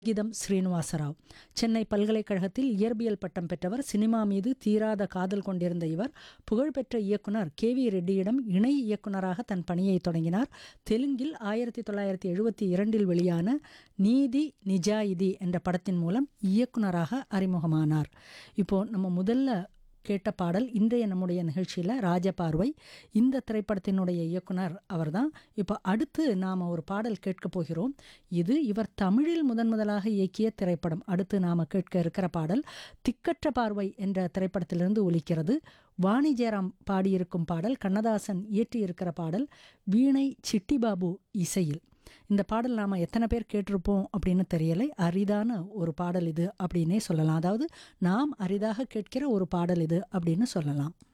கீதம் ஸ்ரீனிவாசராவ் சென்னை பல்கலைக்கழகத்தில் இயற்பியல் பட்டம் பெற்றவர் சினிமா மீது தீராத காதல் கொண்டிருந்த இவர் புகழ்பெற்ற இயக்குனர் கே வி ரெட்டியிடம் இணை இயக்குனராக தன் பணியை தொடங்கினார் தெலுங்கில் ஆயிரத்தி தொள்ளாயிரத்தி எழுபத்தி இரண்டில் வெளியான நீதி நிஜாயிதி என்ற படத்தின் மூலம் இயக்குனராக அறிமுகமானார் இப்போ நம்ம முதல்ல கேட்ட பாடல் இன்றைய நம்முடைய நிகழ்ச்சியில் ராஜபார்வை இந்த திரைப்படத்தினுடைய இயக்குனர் அவர்தான் இப்போ அடுத்து நாம் ஒரு பாடல் கேட்க போகிறோம் இது இவர் தமிழில் முதன் முதலாக இயக்கிய திரைப்படம் அடுத்து நாம் கேட்க இருக்கிற பாடல் திக்கற்ற பார்வை என்ற திரைப்படத்திலிருந்து ஒலிக்கிறது வாணி ஜெயராம் பாடியிருக்கும் பாடல் கண்ணதாசன் இயற்றியிருக்கிற பாடல் வீணை சிட்டிபாபு இசையில் இந்த பாடல் நாம் எத்தனை பேர் கேட்டிருப்போம் அப்படின்னு தெரியலை அரிதான ஒரு பாடல் இது அப்படின்னே சொல்லலாம் அதாவது நாம் அரிதாக கேட்கிற ஒரு பாடல் இது அப்படின்னு சொல்லலாம்